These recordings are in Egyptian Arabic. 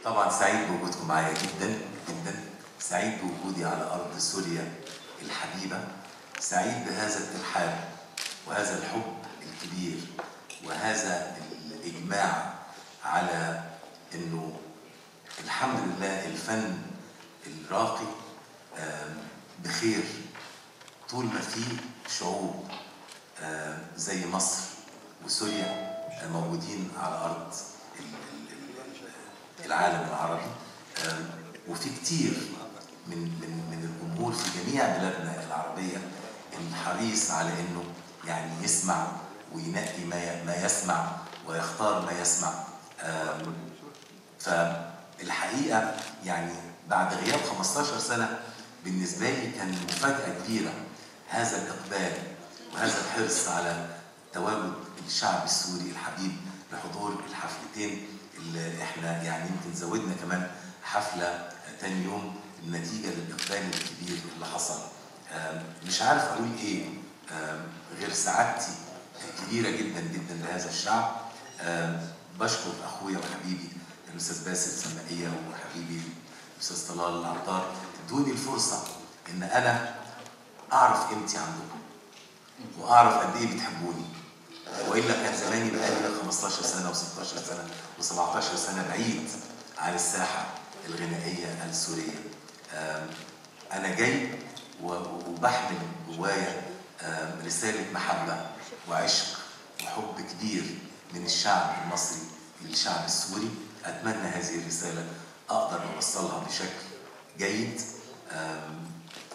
طبعا سعيد بوجودكم معايا جدا جدا سعيد بوجودي على ارض سوريا الحبيبه سعيد بهذا الترحاب وهذا الحب الكبير وهذا الاجماع على انه الحمد لله الفن الراقي آم، بخير طول ما في شعوب آم، زي مصر وسوريا آه، موجودين على ارض ال- ال- ال- العالم العربي آم، وفي كتير من من من الجمهور في جميع بلادنا العربيه الحريص على انه يعني يسمع وينقي ما ي- ما يسمع ويختار ما يسمع آم، فالحقيقه يعني بعد غياب 15 سنه بالنسبه لي كان مفاجاه كبيره هذا الاقبال وهذا الحرص على تواجد الشعب السوري الحبيب لحضور الحفلتين اللي احنا يعني يمكن زودنا كمان حفله تاني يوم نتيجه للاقبال الكبير اللي حصل آم، مش عارف اقول ايه آم، غير سعادتي كبيره جدا جدا لهذا الشعب آم، بشكر اخويا وحبيبي الاستاذ باسل سمائيه وحبيبي الاستاذ طلال العطار ادوني الفرصه ان انا اعرف قيمتي عندكم واعرف قد ايه بتحبوني والا كان زماني بقالي 15 سنه و16 سنه و17 سنه بعيد عن الساحه الغنائيه السوريه آم، انا جاي و- وبحمل جوايا آم، رساله محبه وعشق وحب كبير من الشعب المصري للشعب السوري اتمنى هذه الرساله اقدر اوصلها بشكل جيد آم،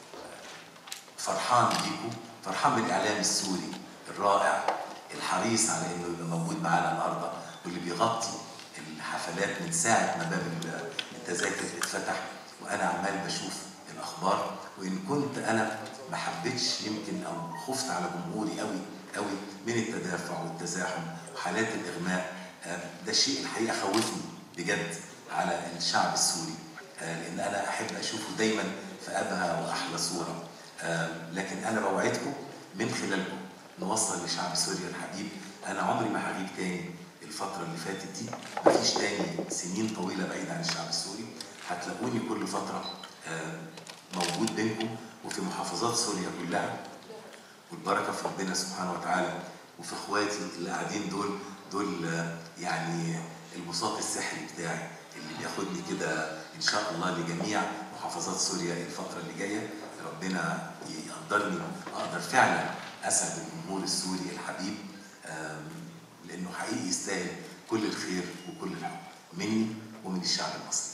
فرحان بيكم فرحان بالاعلام السوري الرائع الحريص على انه يبقى موجود معانا النهارده واللي بيغطي الحفلات من ساعه ما باب التذاكر اتفتح وانا عمال بشوف الاخبار وان كنت انا ما حبيتش يمكن او خفت على جمهوري قوي قوي من التدافع والتزاحم وحالات الاغماء آه، ده شيء الحقيقه خوفني بجد على الشعب السوري آه، لان انا احب اشوفه دايما في ابهى واحلى صوره آه، لكن انا بوعدكم من خلالكم نوصل لشعب سوريا الحبيب انا عمري ما هغيب تاني الفتره اللي فاتت دي مفيش تاني سنين طويله بعيد عن الشعب السوري هتلاقوني كل فتره آه، موجود بينكم وفي محافظات سوريا كلها والبركه في ربنا سبحانه وتعالى وفي اخواتي اللي قاعدين دول دول آه، يعني البساط السحري بتاعي اللي بياخدني كده ان شاء الله لجميع محافظات سوريا الفتره اللي جايه ربنا يقدرني اقدر فعلا اسعد الجمهور السوري الحبيب آم، لانه حقيقي يستاهل كل الخير وكل الحب مني ومن الشعب المصري